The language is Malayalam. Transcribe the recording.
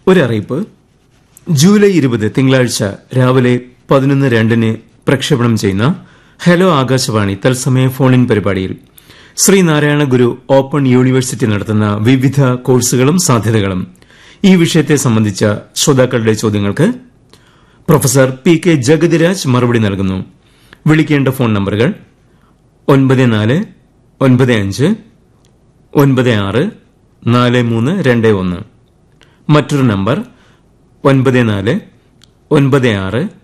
ഒരറിയിപ്പ് ജൂലൈ ഇരുപത് തിങ്കളാഴ്ച രാവിലെ പതിനൊന്ന് രണ്ടിന് പ്രക്ഷേപണം ചെയ്യുന്ന ഹലോ ആകാശവാണി തത്സമയ ഫോൺ ഇൻ പരിപാടിയിൽ ശ്രീനാരായണ ഗുരു ഓപ്പൺ യൂണിവേഴ്സിറ്റി നടത്തുന്ന വിവിധ കോഴ്സുകളും സാധ്യതകളും ഈ വിഷയത്തെ സംബന്ധിച്ച ശ്രോതാക്കളുടെ ചോദ്യങ്ങൾക്ക് പ്രൊഫസർ പി കെ ജഗതിരാജ് മറുപടി നൽകുന്നു വിളിക്കേണ്ട ഫോൺ നമ്പറുകൾ ഒൻപത് നാല് ഒൻപത് അഞ്ച് ഒൻപത് ആറ് നാല് മൂന്ന് രണ്ട് ഒന്ന് മറ്റൊരു നമ്പർ ഒൻപത് നാല് ഒൻപത് ആറ്